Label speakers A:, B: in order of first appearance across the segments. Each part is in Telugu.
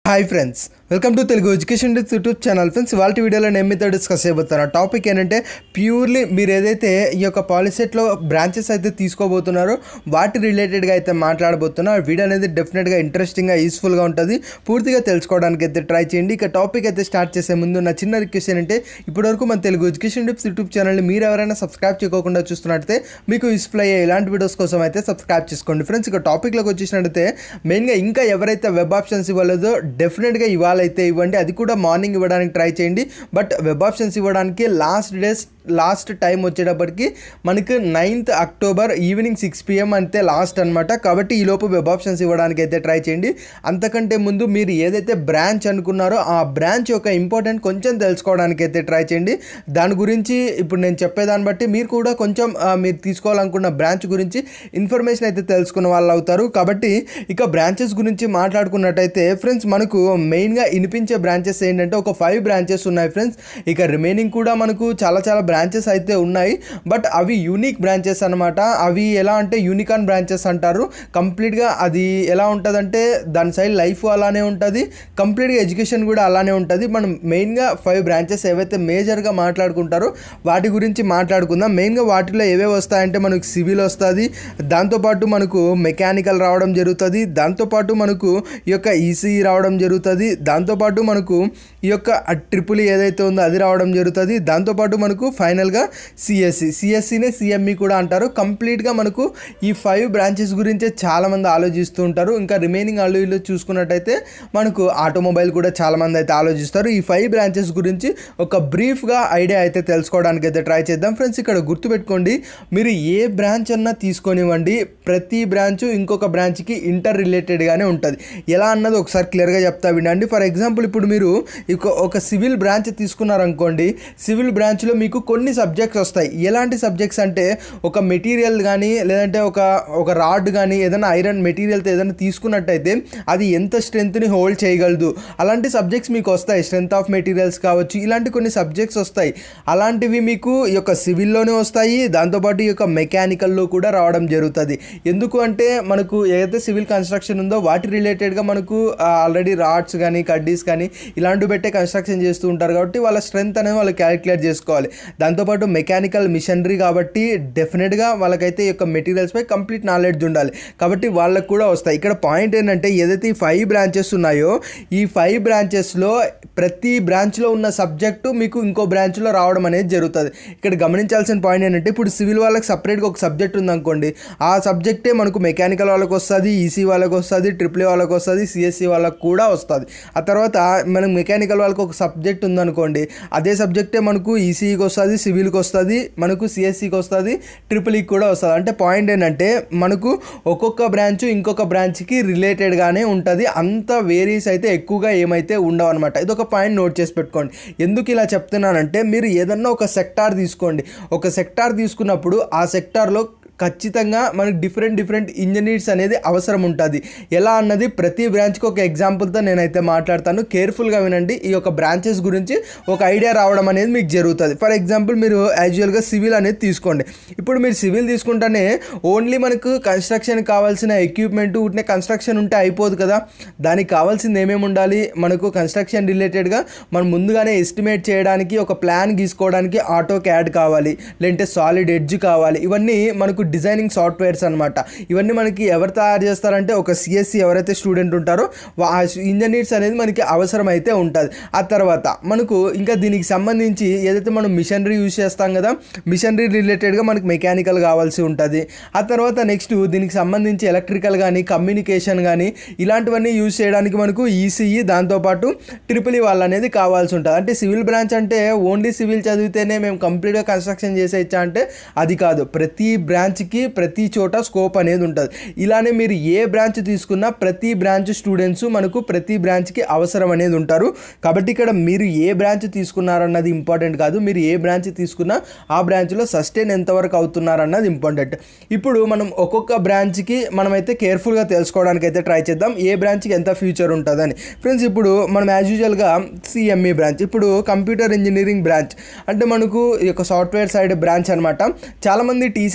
A: hi friends welcome to Telugu education tips YouTube channel friends వాళ్ళ వీడియోలో నేను మీతో డిస్కస్ చేయబోతున్నా టాపిక్ ఏంటంటే ప్యూర్లీ మీరు ఏదైతే ఈ యొక్క పాలిసెట్లో బ్రాంచెస్ అయితే తీసుకోబోతున్నారో వాటి రిలేటెడ్గా అయితే మాట్లాడబోతున్నా ఆ వీడియో అనేది డెఫినెట్గా ఇంట్రెస్టింగ్గా యూస్ఫుల్గా ఉంటుంది పూర్తిగా తెలుసుకోవడానికి అయితే ట్రై చేయండి ఇక టాపిక్ అయితే స్టార్ట్ చేసే ముందు నా చిన్న రిక్వెస్ట్ ఏంటంటే ఇప్పటివరకు మన తెలుగు ఎడ్యుకేషన్ టిప్స్ యూట్యూబ్ ఛానల్ని మీరు ఎవరైనా సబ్స్క్రైబ్ చేయకుండా చూస్తున్నట్టయితే మీకు యూస్ఫుల్ అయ్యే ఇలాంటి వీడియోస్ కోసం అయితే సబ్స్క్రైబ్ చేసుకోండి ఫ్రెండ్స్ ఇక టాపిక్లోకి వచ్చేసినట్టయితే మెయిన్గా ఇంకా ఎవరైతే వెబ్ ఆప్షన్స్ ఇవ్వలేదో డెఫినెట్గా ఇవాళ అయితే ఇవ్వండి అది కూడా మార్నింగ్ ఇవ్వడానికి ట్రై చేయండి బట్ వెబ్ ఆప్షన్స్ ఇవ్వడానికి లాస్ట్ డేస్ లాస్ట్ టైం వచ్చేటప్పటికి మనకి ninth October evening six PM అంతే లాస్ట్ అనమాట కాబట్టి ఈ లోపు వెబ్ ఆప్షన్స్ ఇవ్వడానికి అయితే ట్రై చేయండి అంతకంటే ముందు మీరు ఏదైతే బ్రాంచ్ అనుకున్నారో ఆ బ్రాంచ్ యొక్క ఇంపార్టెంట్ కొంచెం తెలుసుకోవడానికి అయితే ట్రై చేయండి దాని గురించి ఇప్పుడు నేను చెప్పేదాన్ని బట్టి మీరు కూడా కొంచెం ఆ, మీరు తీసుకోవాలనుకున్న బ్రాంచ్ గురించి ఇన్ఫర్మేషన్ అయితే తెలుసుకున్న వాళ్ళు అవుతారు కాబట్టి ఇక బ్రాంచెస్ గురించి మాట్లాడుకున్నట్టయితే ఫ్రెండ్స్ మనకు మెయిన్గా వినిపించే బ్రాంచెస్ ఏంటంటే ఒక ఫైవ్ బ్రాంచెస్ ఉన్నాయి ఫ్రెండ్స్ ఇక రిమైనింగ్ కూడా మనకు చాలా చాలా బ్రాంచెస్ అయితే ఉన్నాయి బట్ అవి యూనిక్ బ్రాంచెస్ అనమాట అవి ఎలా అంటే యూనికాన్ బ్రాంచెస్ అంటారు కంప్లీట్గా అది ఎలా ఉంటుందంటే దాని సైడ్ లైఫ్ అలానే ఉంటుంది కంప్లీట్గా ఎడ్యుకేషన్ కూడా అలానే ఉంటుంది మనం మెయిన్గా ఫైవ్ బ్రాంచెస్ ఏవైతే మేజర్గా మాట్లాడుకుంటారో వాటి గురించి మాట్లాడుకుందాం మెయిన్గా వాటిలో ఏవేవి వస్తాయంటే మనకు సివిల్ వస్తుంది దాంతోపాటు మనకు మెకానికల్ రావడం జరుగుతుంది దాంతోపాటు మనకు ఈ యొక్క ఈసీఈ రావడం జరుగుతుంది దాంతోపాటు మనకు ఈ యొక్క ట్రిపుల్ ఏదైతే ఉందో అది రావడం జరుగుతుంది దాంతోపాటు మనకు ఫైనల్గా సిఎస్సి సిఎస్సినే సిఎంఈ కూడా అంటారు కంప్లీట్గా మనకు ఈ ఫైవ్ బ్రాంచెస్ గురించే చాలామంది ఆలోచిస్తూ ఉంటారు ఇంకా రిమైనింగ్ వాళ్ళు వీళ్ళు చూసుకున్నట్టయితే మనకు ఆటోమొబైల్ కూడా చాలామంది అయితే ఆలోచిస్తారు ఈ ఫైవ్ బ్రాంచెస్ గురించి ఒక బ్రీఫ్గా ఐడియా అయితే తెలుసుకోవడానికి అయితే ట్రై చేద్దాం ఫ్రెండ్స్ ఇక్కడ గుర్తుపెట్టుకోండి మీరు ఏ బ్రాంచ్ అన్నా తీసుకొనివ్వండి ప్రతి బ్రాంచ్ ఇంకొక బ్రాంచ్కి ఇంటర్ రిలేటెడ్గానే ఉంటుంది ఎలా అన్నది ఒకసారి క్లియర్గా చెప్తా వినండి ఫర్ ఎగ్జాంపుల్ ఇప్పుడు మీరు ఇక ఒక సివిల్ బ్రాంచ్ తీసుకున్నారనుకోండి సివిల్ బ్రాంచ్లో మీకు కొన్ని సబ్జెక్ట్స్ వస్తాయి ఎలాంటి సబ్జెక్ట్స్ అంటే ఒక మెటీరియల్ కానీ లేదంటే ఒక ఒక రాడ్ కానీ ఏదైనా ఐరన్ మెటీరియల్తో ఏదైనా తీసుకున్నట్టయితే అది ఎంత స్ట్రెంత్ని హోల్డ్ చేయగలదు అలాంటి సబ్జెక్ట్స్ మీకు వస్తాయి స్ట్రెంత్ ఆఫ్ మెటీరియల్స్ కావచ్చు ఇలాంటి కొన్ని సబ్జెక్ట్స్ వస్తాయి అలాంటివి మీకు ఈ యొక్క సివిల్లోనే వస్తాయి దాంతోపాటు ఈ యొక్క మెకానికల్లో కూడా రావడం జరుగుతుంది ఎందుకు అంటే మనకు ఏదైతే సివిల్ కన్స్ట్రక్షన్ ఉందో వాటి రిలేటెడ్గా మనకు ఆల్రెడీ రాడ్స్ కానీ కడ్డీస్ కానీ ఇలాంటివి పెట్టే కన్స్ట్రక్షన్ చేస్తూ ఉంటారు కాబట్టి వాళ్ళ స్ట్రెంత్ అనేది వాళ్ళు క్యాలిక్యులేట్ చేసుకోవాలి దాంతోపాటు మెకానికల్ మిషనరీ కాబట్టి డెఫినెట్గా వాళ్ళకైతే ఈ యొక్క మెటీరియల్స్పై కంప్లీట్ నాలెడ్జ్ ఉండాలి కాబట్టి వాళ్ళకు కూడా వస్తాయి ఇక్కడ పాయింట్ ఏంటంటే ఏదైతే ఈ ఫైవ్ బ్రాంచెస్ ఉన్నాయో ఈ ఫైవ్ బ్రాంచెస్లో ప్రతి బ్రాంచ్లో ఉన్న సబ్జెక్టు మీకు ఇంకో బ్రాంచ్లో రావడం అనేది జరుగుతుంది ఇక్కడ గమనించాల్సిన పాయింట్ ఏంటంటే ఇప్పుడు సివిల్ వాళ్ళకి సపరేట్గా ఒక సబ్జెక్ట్ ఉందనుకోండి ఆ సబ్జెక్టే మనకు మెకానికల్ వాళ్ళకి వస్తుంది ఈసీ వాళ్ళకి వస్తుంది ట్రిపుల్ వాళ్ళకి వస్తుంది సిఎస్సి వాళ్ళకి కూడా వస్తుంది ఆ తర్వాత మనకు మెకానికల్ వాళ్ళకి ఒక సబ్జెక్ట్ ఉందనుకోండి అదే సబ్జెక్టే మనకు ఈసీకి వస్తుంది సివిల్కి వస్తుంది మనకు సిఎస్సికి వస్తుంది ట్రిపుల్ ఈకి కూడా వస్తుంది అంటే పాయింట్ ఏంటంటే మనకు ఒక్కొక్క బ్రాంచ్ ఇంకొక బ్రాంచ్కి రిలేటెడ్గానే ఉంటుంది అంత వేరీస్ అయితే ఎక్కువగా ఏమైతే ఉండవు అనమాట ఇది ఒక పాయింట్ నోట్ చేసి పెట్టుకోండి ఎందుకు ఇలా చెప్తున్నానంటే మీరు ఏదన్నా ఒక సెక్టార్ తీసుకోండి ఒక సెక్టార్ తీసుకున్నప్పుడు ఆ సెక్టార్లో ఖచ్చితంగా మనకి డిఫరెంట్ డిఫరెంట్ ఇంజనీర్స్ అనేది అవసరం ఉంటుంది ఎలా అన్నది ప్రతి బ్రాంచ్కి ఒక ఎగ్జాంపుల్తో నేనైతే మాట్లాడతాను కేర్ఫుల్గా వినండి ఈ యొక్క బ్రాంచెస్ గురించి ఒక ఐడియా రావడం అనేది మీకు జరుగుతుంది ఫర్ ఎగ్జాంపుల్ మీరు యాజువల్గా సివిల్ అనేది తీసుకోండి ఇప్పుడు మీరు సివిల్ తీసుకుంటేనే ఓన్లీ మనకు కన్స్ట్రక్షన్ కావాల్సిన ఎక్విప్మెంట్ ఉంటే కన్స్ట్రక్షన్ ఉంటే అయిపోదు కదా దానికి కావాల్సింది ఏమేమి ఉండాలి మనకు కన్స్ట్రక్షన్ రిలేటెడ్గా మనం ముందుగానే ఎస్టిమేట్ చేయడానికి ఒక ప్లాన్ గీసుకోవడానికి ఆటో క్యాడ్ కావాలి లేదంటే సాలిడ్ ఎడ్జ్ కావాలి ఇవన్నీ మనకు డిజైనింగ్ సాఫ్ట్వేర్స్ అనమాట ఇవన్నీ మనకి ఎవరు తయారు చేస్తారంటే ఒక సిఎస్సి ఎవరైతే స్టూడెంట్ ఉంటారో వా- ఆ ఇంజనీర్స్ అనేది మనకి అవసరం అయితే ఉంటుంది ఆ తర్వాత మనకు ఇంకా దీనికి సంబంధించి ఏదైతే మనం మిషనరీ యూజ్ చేస్తాం కదా మిషనరీ రిలేటెడ్గా మనకి మెకానికల్ కావాల్సి ఉంటుంది ఆ తర్వాత నెక్స్ట్ దీనికి సంబంధించి ఎలక్ట్రికల్ కానీ కమ్యూనికేషన్ కానీ ఇలాంటివన్నీ యూజ్ చేయడానికి మనకు ఈసీఈ దాంతోపాటు ట్రిపుల్ ఈ వాళ్ళు అనేది కావాల్సి ఉంటుంది అంటే సివిల్ బ్రాంచ్ అంటే ఓన్లీ సివిల్ చదివితేనే మేము కంప్లీట్గా కన్స్ట్రక్షన్ చేసేయచ్చా అంటే అది కాదు ప్రతి బ్రాంచ్కి ప్రతి చోట స్కోప్ అనేది ఉంటుంది ఇలానే మీరు ఏ బ్రాంచ్ తీసుకున్నా ప్రతి బ్రాంచ్ స్టూడెంట్స్ మనకు ప్రతి బ్రాంచ్కి అవసరం అనేది ఉంటారు కాబట్టి ఇక్కడ మీరు ఏ బ్రాంచ్ తీసుకున్నారన్నది ఇంపార్టెంట్ కాదు మీరు ఏ బ్రాంచ్ తీసుకున్నా ఆ బ్రాంచ్లో సస్టైన్ ఎంతవరకు అవుతున్నారన్నది ఇంపార్టెంట్ ఇప్పుడు మనం ఒక్కొక్క బ్రాంచ్కి మనమైతే కేర్ఫుల్గా తెలుసుకోవడానికి అయితే ట్రై చేద్దాం ఏ బ్రాంచ్కి ఎంత ఫ్యూచర్ ఉంటుందని ఫ్రెండ్స్ ఇప్పుడు మనం యాజ్ యూజువల్గా సిఎంఈ బ్రాంచ్ ఇప్పుడు కంప్యూటర్ ఇంజనీరింగ్ బ్రాంచ్ అంటే మనకు ఈ యొక్క సాఫ్ట్వేర్ సైడ్ బ్రాంచ్ అనమాట చాలామంది టీసీఎస్ కంపెనీ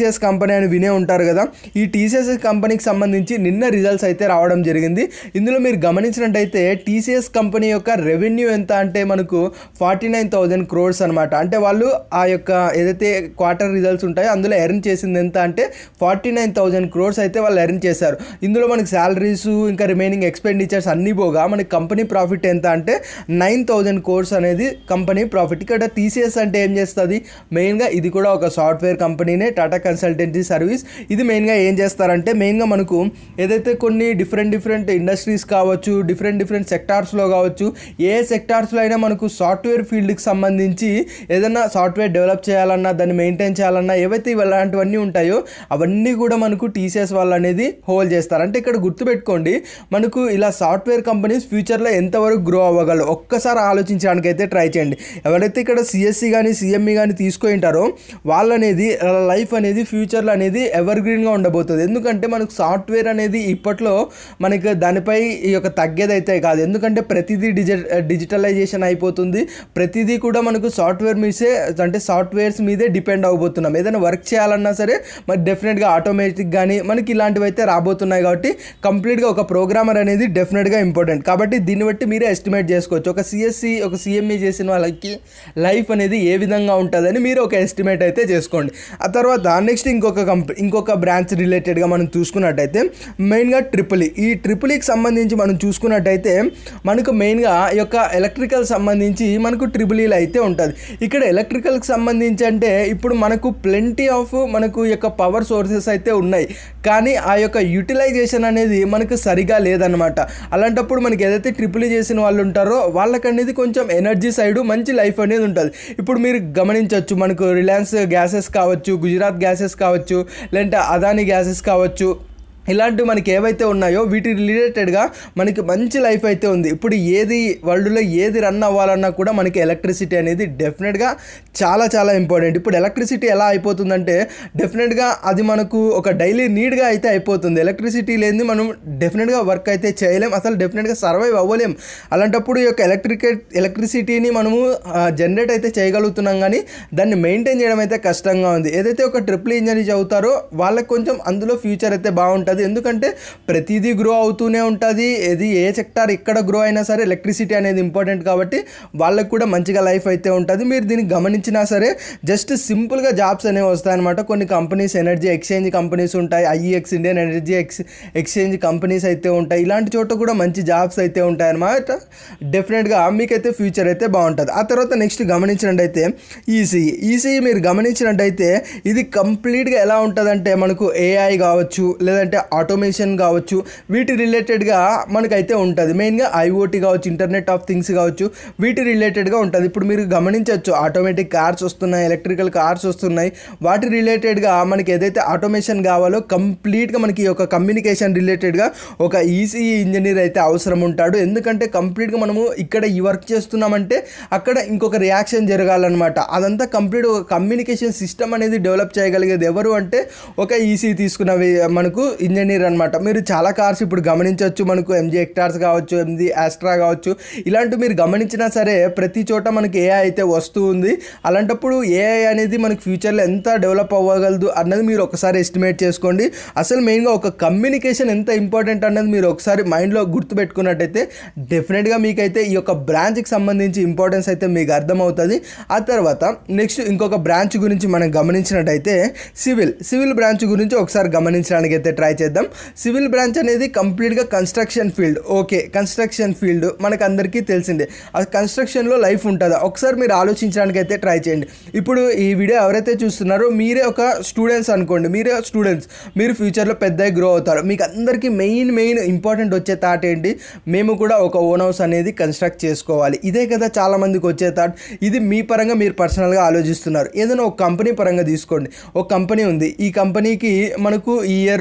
A: కంపెనీ అని వినే ఉంటారు కదా ఈ టీసీఎస్ కంపెనీకి సంబంధించి నిన్న రిజల్ట్స్ అయితే రావడం జరిగింది ఇందులో మీరు గమనించినట్టయితే టీసీఎస్ కంపెనీ యొక్క రెవెన్యూ ఎంత అంటే మనకు ఫార్టీ నైన్ థౌజండ్ క్రోర్స్ అనమాట అంటే వాళ్ళు ఆ యొక్క ఏదైతే క్వార్టర్ రిజల్ట్స్ ఉంటాయో అందులో ఎర్న్ చేసింది ఎంత అంటే ఫార్టీ నైన్ థౌజండ్ క్రోర్స్ అయితే వాళ్ళు ఎర్న్ చేశారు ఇందులో మనకి శాలరీస్ ఇంకా రిమైనింగ్ ఎక్స్పెండిచర్స్ అన్నీ పోగా మనకి కంపెనీ ప్రాఫిట్ ఎంత అంటే నైన్ థౌజండ్ కోర్స్ అనేది కంపెనీ ప్రాఫిట్ ఇక్కడ టీసీఎస్ అంటే ఏం చేస్తుంది మెయిన్గా ఇది కూడా ఒక సాఫ్ట్వేర్ కంపెనీనే టాటా కన్సల్టెన్సీ సర్వీస్ ఇది మెయిన్గా ఏం చేస్తారంటే మెయిన్గా మనకు ఏదైతే కొన్ని డిఫరెంట్ డిఫరెంట్ ఇండస్ట్రీస్ కావచ్చు డిఫరెంట్ డిఫరెంట్ సెక్టార్స్లో కావచ్చు ఏ సెక్టార్స్లో అయినా మనకు సాఫ్ట్వేర్ ఫీల్డ్కి సంబంధించి ఏదైనా సాఫ్ట్వేర్ డెవలప్ చేయాలన్నా దాన్ని మెయింటైన్ చేయాలన్నా ఏవైతే ఇలాంటివన్నీ ఉంటాయో అవన్నీ కూడా మనకు టీసీఎస్ వాళ్ళు అనేది హోల్డ్ చేస్తారు అంటే ఇక్కడ గుర్తుపెట్టుకోండి మనకు ఇలా సాఫ్ట్వేర్ కంపెనీస్ ఫ్యూచర్లో ఎంతవరకు గ్రో అవ్వగలవు ఒక్కసారి ఆలోచించడానికి అయితే ట్రై చేయండి ఎవరైతే ఇక్కడ సిఎస్సి కానీ సిఎంఈ కానీ తీసుకుంటారో వాళ్ళనేది లైఫ్ అనేది ఫ్యూచర్లో అనేది ఎవర్ గ్రీన్గా ఉండబోతుంది ఎందుకంటే మనకు సాఫ్ట్వేర్ అనేది ఇప్పట్లో మనకి దానిపై ఈ యొక్క తగ్గేది అయితే కాదు ఎందుకంటే ప్రతిదీ డిజి డిజిటలైజేషన్ అయిపోతుంది ప్రతిదీ కూడా మనకు సాఫ్ట్వేర్ మీసే అంటే సాఫ్ట్వేర్స్ మీదే డిపెండ్ అవబోతున్నాం ఏదైనా వర్క్ చేయాలన్నా సరే మరి డెఫినెట్గా ఆటోమేటిక్ కానీ మనకి ఇలాంటివి అయితే రాబోతున్నాయి కాబట్టి కంప్లీట్గా ఒక ప్రోగ్రామర్ అనేది డెఫినెట్గా ఇంపార్టెంట్ కాబట్టి దీన్ని బట్టి మీరే ఎస్టిమేట్ చేసుకోవచ్చు ఒక సిఎస్సి ఒక సిఎంఈ చేసిన వాళ్ళకి లైఫ్ అనేది ఏ విధంగా ఉంటుందని మీరు ఒక ఎస్టిమేట్ అయితే చేసుకోండి ఆ తర్వాత నెక్స్ట్ ఇంకొక కంపెనీ ఇంకొక బ్రాంచ్ రిలేటెడ్గా మనం చూసుకున్నట్టయితే మెయిన్గా ట్రిపుల్ ఈ ట్రిపుల్కి సంబంధించి మనం చూసుకున్నట్టయితే మనకు మెయిన్గా ఈ యొక్క ఎలక్ట్రికల్ సంబంధించి మనకు ట్రిపుల్ ఈలు అయితే ఉంటుంది ఇక్కడ ఎలక్ట్రికల్కి సంబంధించి అంటే ఇప్పుడు మనకు ప్లెంటీ ఆఫ్ మనకు ఈ యొక్క పవర్ సోర్సెస్ అయితే ఉన్నాయి కానీ ఆ యొక్క యూటిలైజేషన్ అనేది మనకు సరిగా లేదనమాట అలాంటప్పుడు మనకి ఏదైతే ట్రిపుల్ చేసిన వాళ్ళు ఉంటారో వాళ్ళకనేది కొంచెం ఎనర్జీ సైడ్ మంచి లైఫ్ అనేది ఉంటుంది ఇప్పుడు మీరు గమనించవచ్చు మనకు రిలయన్స్ గ్యాసెస్ కావచ్చు గుజరాత్ గ్యాసెస్ కావచ్చు లేదంటే అదాని గ్యాసెస్ కావచ్చు ఇలాంటివి మనకి ఏవైతే ఉన్నాయో వీటి రిలేటెడ్గా మనకి మంచి లైఫ్ అయితే ఉంది ఇప్పుడు ఏది వరల్డ్లో ఏది రన్ అవ్వాలన్నా కూడా మనకి ఎలక్ట్రిసిటీ అనేది డెఫినెట్గా చాలా చాలా ఇంపార్టెంట్ ఇప్పుడు ఎలక్ట్రిసిటీ ఎలా అయిపోతుందంటే డెఫినెట్గా అది మనకు ఒక డైలీ నీడ్గా అయితే అయిపోతుంది ఎలక్ట్రిసిటీ లేనిది మనం డెఫినెట్గా వర్క్ అయితే చేయలేం అసలు డెఫినెట్గా సర్వైవ్ అవ్వలేం అలాంటప్పుడు ఈ యొక్క ఎలక్ట్రిక్ ఎలక్ట్రిసిటీని మనము జనరేట్ అయితే చేయగలుగుతున్నాం కానీ దాన్ని మెయింటైన్ చేయడం అయితే కష్టంగా ఉంది ఏదైతే ఒక ట్రిపుల్ ఇంజనీర్ చదువుతారో వాళ్ళకి కొంచెం అందులో ఫ్యూచర్ అయితే బాగుంటుంది ఎందుకంటే ప్రతిదీ గ్రో అవుతూనే ఉంటుంది ఇది ఏ సెక్టార్ ఎక్కడ గ్రో అయినా సరే ఎలక్ట్రిసిటీ అనేది ఇంపార్టెంట్ కాబట్టి వాళ్ళకి కూడా మంచిగా లైఫ్ అయితే ఉంటుంది మీరు దీన్ని గమనించినా సరే జస్ట్ సింపుల్గా జాబ్స్ అనేవి వస్తాయన్నమాట కొన్ని కంపెనీస్ ఎనర్జీ ఎక్స్చేంజ్ కంపెనీస్ ఉంటాయి IEX Indian energy ex exchange companies అయితే ఉంటాయి ఇలాంటి చోట కూడా మంచి జాబ్స్ అయితే ఉంటాయి అన్నమాట డెఫినెట్గా మీకైతే ఫ్యూచర్ అయితే బాగుంటుంది ఆ తర్వాత నెక్స్ట్ గమనించినట్టయితే ఈసీఈ ఈసీఈ మీరు గమనించినట్టయితే ఇది కంప్లీట్గా ఎలా ఉంటుందంటే మనకు ఏఐ కావచ్చు లేదంటే ఆటోమేషన్ కావచ్చు వీటి రిలేటెడ్గా మనకైతే ఉంటుంది మెయిన్గా ఐఓటీ కావచ్చు ఇంటర్నెట్ ఆఫ్ థింగ్స్ కావచ్చు వీటి రిలేటెడ్గా ఉంటుంది ఇప్పుడు మీరు గమనించవచ్చు ఆటోమేటిక్ కార్స్ వస్తున్నాయి ఎలక్ట్రికల్ కార్స్ వస్తున్నాయి వాటి రిలేటెడ్గా మనకి ఏదైతే ఆటోమేషన్ కావాలో కంప్లీట్గా మనకి ఒక కమ్యూనికేషన్ రిలేటెడ్గా ఒక ఈసీఈ ఇంజనీర్ అయితే అవసరం ఉంటాడు ఎందుకంటే కంప్లీట్గా మనము ఇక్కడ ఈ వర్క్ చేస్తున్నామంటే అక్కడ ఇంకొక రియాక్షన్ జరగాలన్నమాట అదంతా కంప్లీట్ ఒక కమ్యూనికేషన్ సిస్టమ్ అనేది డెవలప్ చేయగలిగేది ఎవరు అంటే ఒక ఈసీ తీసుకున్న వే- మనకు ఇంజనీర్ అనమాట మీరు చాలా కార్స్ ఇప్పుడు గమనించవచ్చు మనకు ఎంజీ హెక్టార్స్ కావచ్చు ఎంజీ ఆస్ట్రా కావచ్చు ఇలాంటివి మీరు గమనించినా సరే ప్రతి చోట మనకి ఏఐ అయితే వస్తూ ఉంది అలాంటప్పుడు ఏఐ అనేది మనకి ఫ్యూచర్లో ఎంత డెవలప్ అవ్వగలదు అన్నది మీరు ఒకసారి ఎస్టిమేట్ చేసుకోండి అసలు మెయిన్గా ఒక కమ్యూనికేషన్ ఎంత ఇంపార్టెంట్ అన్నది మీరు ఒకసారి మైండ్లో గుర్తుపెట్టుకున్నట్టయితే డెఫినెట్గా మీకైతే ఈ యొక్క బ్రాంచ్కి సంబంధించి ఇంపార్టెన్స్ అయితే మీకు అర్థమవుతుంది ఆ తర్వాత నెక్స్ట్ ఇంకొక బ్రాంచ్ గురించి మనం గమనించినట్టయితే సివిల్ సివిల్ బ్రాంచ్ గురించి ఒకసారి గమనించడానికి అయితే ట్రై చేద్దాం సివిల్ బ్రాంచ్ అనేది కంప్లీట్గా construction field okay construction field మనకు అందరికీ తెలిసిందే ఆ కన్స్ట్రక్షన్లో లైఫ్ ఉంటుందా ఒకసారి మీరు ఆలోచించడానికి అయితే ట్రై చేయండి ఇప్పుడు ఈ వీడియో ఎవరైతే చూస్తున్నారో మీరే ఒక స్టూడెంట్స్ అనుకోండి మీరే స్టూడెంట్స్ మీరు ఫ్యూచర్లో పెద్దగా గ్రో అవుతారు మీకు అందరికీ మెయిన్ మెయిన్ ఇంపార్టెంట్ వచ్చే థాట్ ఏంటి మేము కూడా ఒక ఓన్ హౌస్ అనేది కన్స్ట్రక్ట్ చేసుకోవాలి ఇదే కదా చాలా మందికి వచ్చే థాట్ ఇది మీ పరంగా మీరు పర్సనల్గా ఆలోచిస్తున్నారు ఏదైనా ఒక కంపెనీ పరంగా తీసుకోండి ఒక కంపెనీ ఉంది ఈ కంపెనీకి మనకు ఈ ఇయర్లో ఒక చోట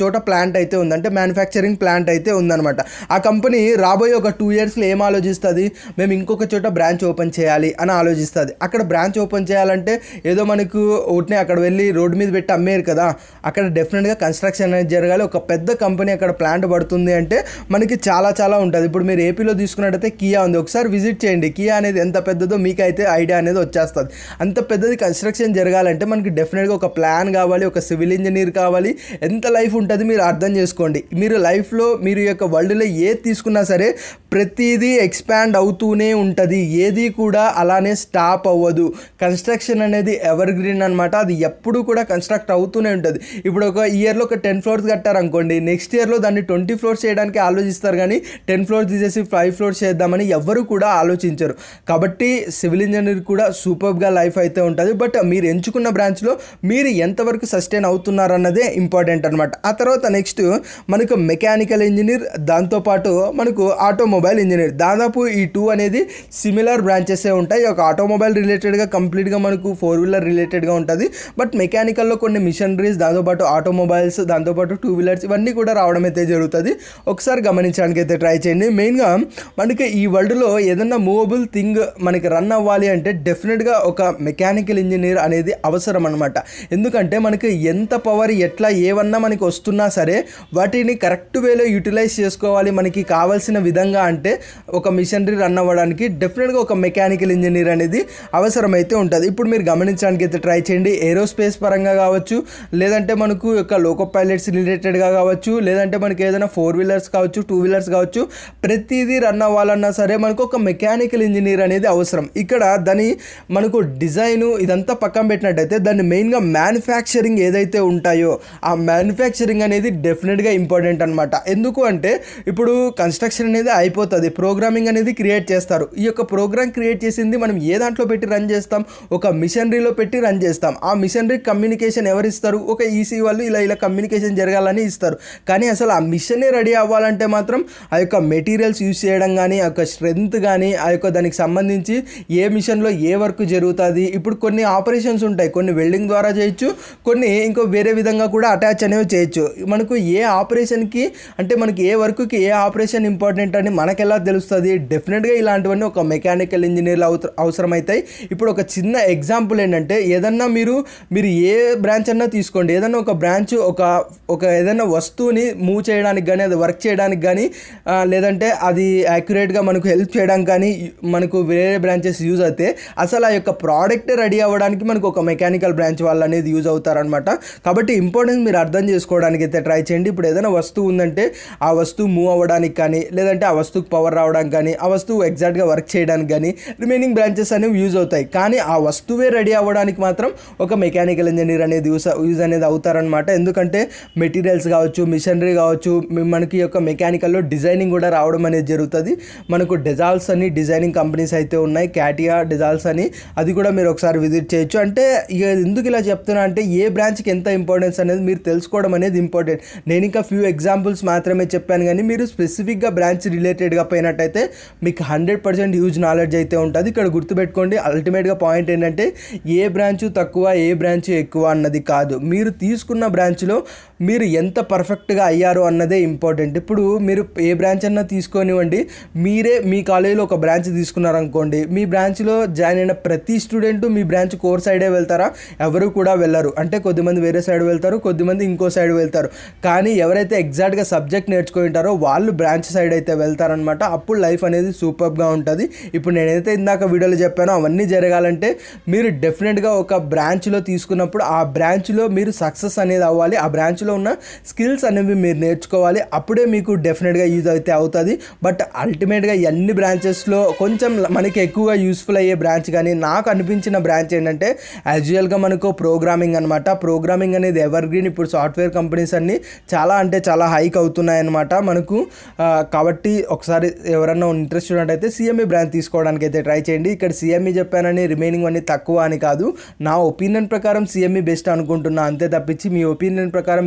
A: చోట ప్లాంట్ అయితే ఉంది అంటే మ్యానుఫ్యాక్చరింగ్ ప్లాంట్ అయితే ఉందన్నమాట ఆ కంపెనీ రాబోయే ఒక టూ ఇయర్స్లో ఏం ఆలోచిస్తుంది మేము ఇంకొక చోట బ్రాంచ్ ఓపెన్ చేయాలి అని ఆలోచిస్తుంది అక్కడ బ్రాంచ్ ఓపెన్ చేయాలంటే ఏదో మనకు ఒకటినే అక్కడ వెళ్ళి రోడ్డు మీద పెట్టి అమ్మేరు కదా అక్కడ డెఫినెట్గా కన్స్ట్రక్షన్ అనేది జరగాలి ఒక పెద్ద కంపెనీ అక్కడ ప్లాంట్ పడుతుంది అంటే మనకి చాలా చాలా ఉంటుంది ఇప్పుడు మీరు ఏపీలో తీసుకున్నట్టయితే కియా ఉంది ఒకసారి విజిట్ చేయండి కియా అనేది ఎంత పెద్దదో మీకైతే ఐడియా అనేది వచ్చేస్తుంది అంత పెద్దది కన్స్ట్రక్షన్ జరగాలంటే మనకి డెఫినెట్గా ఒక ప్లాన్ కావాలి ఒక సివిల్ ఇంజనీర్ కావాలి ఎంత లైఫ్ ఉంటుంది మీరు అర్థం చేసుకోండి మీరు లైఫ్లో మీరు ఈ యొక్క వరల్డ్లో ఏది తీసుకున్నా సరే ప్రతిదీ ఎక్స్పాండ్ అవుతూనే ఉంటుంది ఏది కూడా అలానే స్టాప్ అవ్వదు కన్స్ట్రక్షన్ అనేది ఎవర్ గ్రీన్ అనమాట అది ఎప్పుడు కూడా కన్స్ట్రక్ట్ అవుతూనే ఉంటుంది ఇప్పుడు ఒక ఇయర్లో ఒక టెన్ ఫ్లోర్స్ కట్టారనుకోండి నెక్స్ట్ ఇయర్లో దాన్ని ట్వంటీ ఫ్లోర్స్ చేయడానికి ఆలోచిస్తారు కానీ టెన్ ఫ్లోర్స్ తీసేసి ఫైవ్ ఫ్లోర్స్ చేద్దామని ఎవ్వరు కూడా ఆలోచించరు కాబట్టి సివిల్ ఇంజనీర్ కూడా సూపర్గా లైఫ్ అయితే ఉంటుంది బట్ మీరు ఎంచుకున్న బ్రాంచ్లో మీరు ఎంతవరకు సస్టైన్ అవుతున్నారు అన్నదే ఇంపార్టెంట్ అనమాట ఆ తర్వాత నెక్స్ట్ మనకు మెకానికల్ ఇంజనీర్ దాంతోపాటు మనకు ఆటోమొబైల్ ఇంజనీర్ దాదాపు ఈ టూ అనేది సిమిలర్ బ్రాంచెసే ఉంటాయి ఒక ఆటోమొబైల్ రిలేటెడ్గా కంప్లీట్గా మనకు ఫోర్ వీలర్ రిలేటెడ్గా ఉంటుంది బట్ మెకానికల్లో కొన్ని మిషనరీస్ దాంతోపాటు ఆటోమొబైల్స్ దాంతోపాటు టూ వీలర్స్ ఇవన్నీ కూడా రావడం అయితే జరుగుతుంది ఒకసారి గమనించడానికి అయితే ట్రై చేయండి మెయిన్గా మనకి ఈ వరల్డ్లో ఏదన్నా మూవబుల్ థింగ్ మనకి రన్ అవ్వాలి అంటే డెఫినెట్గా ఒక మెకానికల్ ఇంజనీర్ అనేది అవసరం అనమాట ఎందుకంటే మనకి ఎంత పవర్ ఎట్లా ఏవన్నా మనకి వస్తున్నా సరే వాటిని కరెక్ట్ వేలో యూటిలైజ్ చేసుకోవాలి మనకి కావాల్సిన విధంగా అంటే ఒక మిషనరీ రన్ అవ్వడానికి డెఫినెట్గా ఒక మెకానికల్ ఇంజనీర్ అనేది అవసరమైతే ఉంటుంది ఇప్పుడు మీరు గమనించడానికి అయితే ట్రై చేయండి ఏరోస్పేస్ పరంగా కావచ్చు లేదంటే మనకు యొక్క లోకో పైలట్స్ రిలేటెడ్గా కావచ్చు లేదంటే మనకి ఏదైనా ఫోర్ వీలర్స్ కావచ్చు టూ వీలర్స్ కావచ్చు ప్రతిదీ రన్ అవ్వాలన్నా సరే మనకు ఒక మెకానికల్ ఇంజనీర్ అనేది అవసరం ఇక్కడ దాని మనకు డిజైన్ ఇదంతా పక్కన పెట్టినట్టయితే దాన్ని మెయిన్గా మ్యానుఫ్యాక్చరింగ్ ఏదైతే ఉంటాయో ఆ మ్యానుఫ్యాక్చరింగ్ అనేది డెఫినెట్గా ఇంపార్టెంట్ అనమాట ఎందుకు అంటే ఇప్పుడు కన్స్ట్రక్షన్ అనేది అయిపోతుంది ప్రోగ్రామింగ్ అనేది క్రియేట్ చేస్తారు ఈ యొక్క ప్రోగ్రామ్ క్రియేట్ చేసింది మనం ఏ దాంట్లో పెట్టి రన్ చేస్తాం ఒక మిషనరీలో పెట్టి రన్ చేస్తాం ఆ మిషనరీ కమ్యూనికేషన్ ఎవరు ఇస్తారు ఒక ఈసీ వాళ్ళు ఇలా ఇలా కమ్యూనికేషన్ జరగాలని ఇస్తారు కానీ అసలు ఆ మిషనే రెడీ అవ్వాలంటే మాత్రం ఆ యొక్క మెటీరియల్స్ యూస్ చేయడం కానీ ఆ యొక్క స్ట్రెంగ్త్ కానీ ఆ యొక్క దానికి సంబంధించి ఏ మిషన్లో ఏ వర్క్ జరుగుతుంది ఇప్పుడు కొన్ని ఆపరేషన్స్ ఉంటాయి కొన్ని వెల్డింగ్ ద్వారా చేయొచ్చు కొన్ని ఇంకో వేరే విధంగా కూడా అటాచ్ అనేవి చేయొచ్చు మనకు ఏ ఆపరేషన్కి అంటే మనకి ఏ వర్క్కి ఏ ఆపరేషన్ ఇంపార్టెంట్ అని మనకెలా తెలుస్తుంది డెఫినెట్గా ఇలాంటివన్నీ ఒక మెకానికల్ ఇంజనీర్లు అవస అవసరమవుతాయి ఇప్పుడు ఒక చిన్న ఎగ్జాంపుల్ ఏంటంటే ఏదన్నా మీరు మీరు ఏ బ్రాంచ్ అన్నా తీసుకోండి ఏదన్నా ఒక బ్రాంచ్ ఒక ఒక ఏదైనా వస్తువుని మూవ్ చేయడానికి కానీ అది వర్క్ చేయడానికి కానీ ఆ, లేదంటే అది యాక్యురేట్గా మనకు హెల్ప్ చేయడానికి కానీ మనకు వేరే బ్రాంచెస్ యూజ్ అయితే అసలు ఆ యొక్క ప్రోడక్ట్ రెడీ అవ్వడానికి మనకు ఒక మెకానికల్ బ్రాంచ్ వాళ్ళు అనేది యూజ్ అవుతారనమాట కాబట్టి ఇంపార్టెన్స్ మీరు అర్థం చేసుకోవడానికి అయితే ట్రై చేయండి ఇప్పుడు ఏదైనా వస్తువు ఉందంటే ఆ వస్తువు మూవ్ అవ్వడానికి కానీ లేదంటే ఆ వస్తువుకి పవర్ రావడానికి కానీ ఆ వస్తువు ఎగ్జాక్ట్గా వర్క్ చేయడానికి కానీ రిమైనింగ్ బ్రాంచెస్ అనేవి యూజ్ అవుతాయి కానీ ఆ వస్తువే రెడీ అవ్వడానికి మాత్రం ఒక మెకానికల్ ఇంజనీర్ అనేది యూస్ యూజ్ అనేది అవుతారనమాట ఎందుకంటే మెటీరియల్స్ కావచ్చు మిషనరీ కావచ్చు మి- మనకి యొక్క మెకానికల్లో డిజైనింగ్ కూడా రావడం అనేది జరుగుతుంది మనకు డెజాల్స్ అని డిజైనింగ్ కంపెనీస్ అయితే ఉన్నాయి క్యాటియా డెజాల్స్ అని అది కూడా మీరు ఒకసారి విజిట్ చేయొచ్చు అంటే ఇక ఎందుకు ఇలా చెప్తున్నా అంటే ఏ బ్రాంచ్కి ఎంత ఇంపార్టెన్స్ అనేది మీరు తెలుసుకోవడం అనేది ఇంపార్టెంట్ నేను ఇంకా ఫ్యూ ఎగ్జాంపుల్స్ మాత్రమే చెప్పాను కానీ మీరు స్పెసిఫిక్గా బ్రాంచ్ రిలేటెడ్గా పోయినట్టయితే మీకు హండ్రెడ్ పర్సెంట్ హ్యూజ్ నాలెడ్జ్ అయితే ఉంటుంది ఇక్కడ గుర్తుపెట్టుకోండి అల్టిమేట్గా పాయింట్ ఏంటంటే ఏ బ్రాంచ్ తక్కువ ఏ బ్రాంచ్ ఎక్కువ అన్నది కాదు మీరు తీసుకున్న బ్రాంచ్లో మీరు ఎంత పర్ఫెక్ట్గా అయ్యారు అన్నదే ఇంపార్టెంట్ ఇప్పుడు మీరు ఏ బ్రాంచ్ అన్నా తీసుకొనివ్వండి మీరే మీ కాలేజీలో ఒక బ్రాంచ్ తీసుకున్నారనుకోండి మీ బ్రాంచ్లో జాయిన్ అయిన ప్రతి స్టూడెంట్ మీ బ్రాంచ్ కోర్ సైడే వెళ్తారా ఎవరు కూడా వెళ్ళరు అంటే కొద్దిమంది వేరే సైడ్ వెళ్తారు కొద్దిమంది ఇంకో సైడ్ వెళ్తారు కానీ ఎవరైతే ఎగ్జాక్ట్గా సబ్జెక్ట్ నేర్చుకుని ఉంటారో వాళ్ళు బ్రాంచ్ సైడ్ అయితే వెళ్తారనమాట అప్పుడు లైఫ్ అనేది సూపర్గా ఉంటుంది ఇప్పుడు నేనైతే ఇందాక వీడియోలో చెప్పానో అవన్నీ జరగాలంటే మీరు డెఫినెట్గా ఒక బ్రాంచ్లో తీసుకున్నప్పుడు ఆ బ్రాంచ్లో మీరు సక్సెస్ అనేది అవ్వాలి ఆ బ్రాంచ్లో ఉన్న స్కిల్స్ అనేవి మీరు నేర్చుకోవాలి అప్పుడే మీకు డెఫినెట్గా యూజ్ అయితే అవుతుంది బట్ అల్టిమేట్గా ఎన్ని బ్రాంచెస్లో కొంచెం మనకి ఎక్కువగా యూస్ఫుల్ అయ్యే బ్రాంచ్ కానీ నాకు అనిపించిన బ్రాంచ్ ఏంటంటే యాజువల్గా మనకు ప్రోగ్రామింగ్ అనమాట ప్రోగ్రామింగ్ అనేది ఎవర్ గ్రీన్ ఇప్పుడు సాఫ్ట్వేర్ కంపెనీస్ అన్నీ చాలా అంటే చాలా హైక్ అవుతున్నాయి అనమాట మనకు ఆ, కాబట్టి ఒకసారి ఎవరన్నా ఇంట్రెస్ట్ ఉన్నట్టయితే సిఎంఈ బ్రాంచ్ తీసుకోవడానికి అయితే ట్రై చేయండి ఇక్కడ సిఎంఈ చెప్పానని రిమైనింగ్ అన్ని తక్కువ అని కాదు నా ఒపీనియన్ ప్రకారం సిఎంఈ బెస్ట్ అనుకుంటున్నా అంతే తప్పించి మీ ఒపీనియన్ ప్రకారం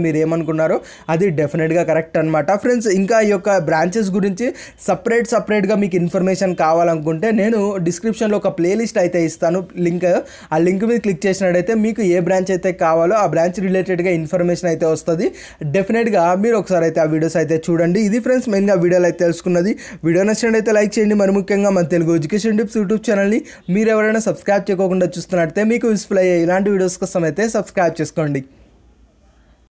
A: మీరు ఏమనుకున్నారో అది డెఫినెట్గా కరెక్ట్ అనమాట ఫ్రెండ్స్ ఇంకా ఈ యొక్క బ్రాంచెస్ గురించి సపరేట్ సపరేట్గా మీకు ఇన్ఫర్మేషన్ కావాలనుకుంటే నేను డిస్క్రిప్షన్లో ఒక ప్లేలిస్ట్ అయితే ఇస్తాను లింక్ ఆ లింక్ మీద క్లిక్ చేసినట్టయితే మీకు ఏ బ్రాంచ్ అయితే కావాలో ఆ బ్రాంచ్ రిలేటెడ్గా ఇన్ఫర్మేషన్ అయితే వస్తుంది డెఫినెట్గా మీరు ఒకసారి అయితే ఆ వీడియోస్ అయితే చూడండి ఇది ఫ్రెండ్స్ మెయిన్గా వీడియోలో అయితే తెలుసుకున్నది వీడియో నచ్చినట్టయితే లైక్ చేయండి మరి ముఖ్యంగా మన తెలుగు ఎడ్యుకేషన్ టిప్స్ యూట్యూబ్ ఛానల్ని మీరు ఎవరైనా సబ్స్క్రైబ్ చేయకుండా చూస్తున్నట్టయితే మీకు యూస్ఫుల్ అయ్యే ఇలాంటి వీడియోస్ కోసం అయితే సబ్స్క్రైబ్ చేసుకోండి